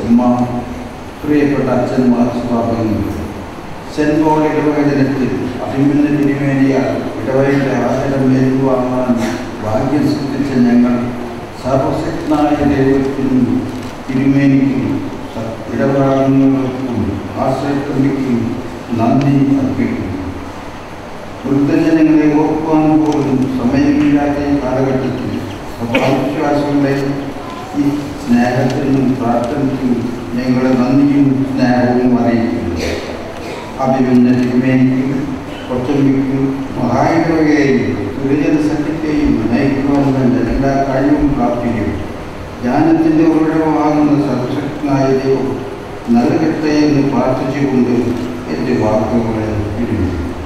ഉമ്മ പ്രിയപ്പെട്ട അച്ഛന്മാർ സ്ഥാപനങ്ങൾ സെൻറ്റ് പോൾ ഇടവചനത്തിൽ അഭിമന്യ തിരുമേനിയാൽ ഇടവയുടെ ആചരം ഏറ്റുവാങ്ങാൻ ഭാഗ്യം സൃഷ്ടിച്ച ഞങ്ങൾ സർവശക്തനായ ദൈവത്തിനും തിരുമേനിക്കും സ- ഇടപാടുകൾക്കും ആശ്രയത്വമിക്കും നന്ദി അർപ്പിക്കുന്നു വൃദ്ധജനങ്ങളെ ഓർക്കുവാൻ പോലും സമയമില്ലാത്ത ഈ കാലഘട്ടത്തിൽ സഭാവിശ്വാസികളെ ഈ സ്നേഹത്തിനും പ്രാർത്ഥനയ്ക്കും ഞങ്ങളെ നന്ദിയും സ്നേഹവും അറിയിക്കുന്നു അഭിമന്യ തിരുമേനിക്കും കൊച്ചമ്പിക്കും മഹായിടവകയെയും തുരിജന സഖ്യത്തെയും നയിക്കുവാൻ വേണ്ട എല്ലാ കഴിവും പ്രാപ്തിയും ജ്ഞാനത്തിൻ്റെ ഉറവിടമാകുന്ന സർവശക്തനായ ദൈവം നൽകട്ടെ എന്ന് പ്രാർത്ഥിച്ചുകൊണ്ട് എൻ്റെ വാക്കുകളെ പിരിഞ്ഞു